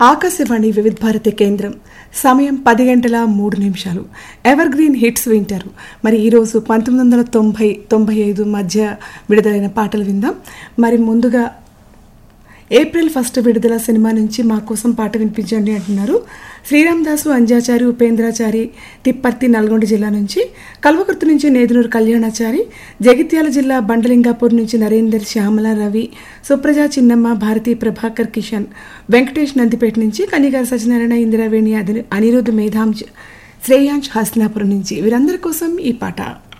ఆకాశవాణి వివిధ భారతి కేంద్రం సమయం పది గంటల మూడు నిమిషాలు ఎవర్ గ్రీన్ హిట్స్ వింటారు మరి ఈరోజు పంతొమ్మిది వందల తొంభై తొంభై ఐదు మధ్య విడుదలైన పాటలు విందాం మరి ముందుగా ఏప్రిల్ ఫస్ట్ విడుదల సినిమా నుంచి మా కోసం పాట వినిపించండి అంటున్నారు శ్రీరామ్ దాసు అంజాచారి ఉపేంద్రాచారి తిప్పర్తి నల్గొండ జిల్లా నుంచి కల్వకుర్తి నుంచి నేదునూరు కళ్యాణాచారి జగిత్యాల జిల్లా బండలింగాపూర్ నుంచి నరేందర్ శ్యామల రవి సుప్రజ చిన్నమ్మ భారతి ప్రభాకర్ కిషన్ వెంకటేష్ నందిపేట నుంచి కనిగారు సత్యనారాయణ ఇందిరావేణి అనిరుద్ధ్ మేధాంజ్ శ్రేయాంశ్ హస్నాపురం నుంచి వీరందరి కోసం ఈ పాట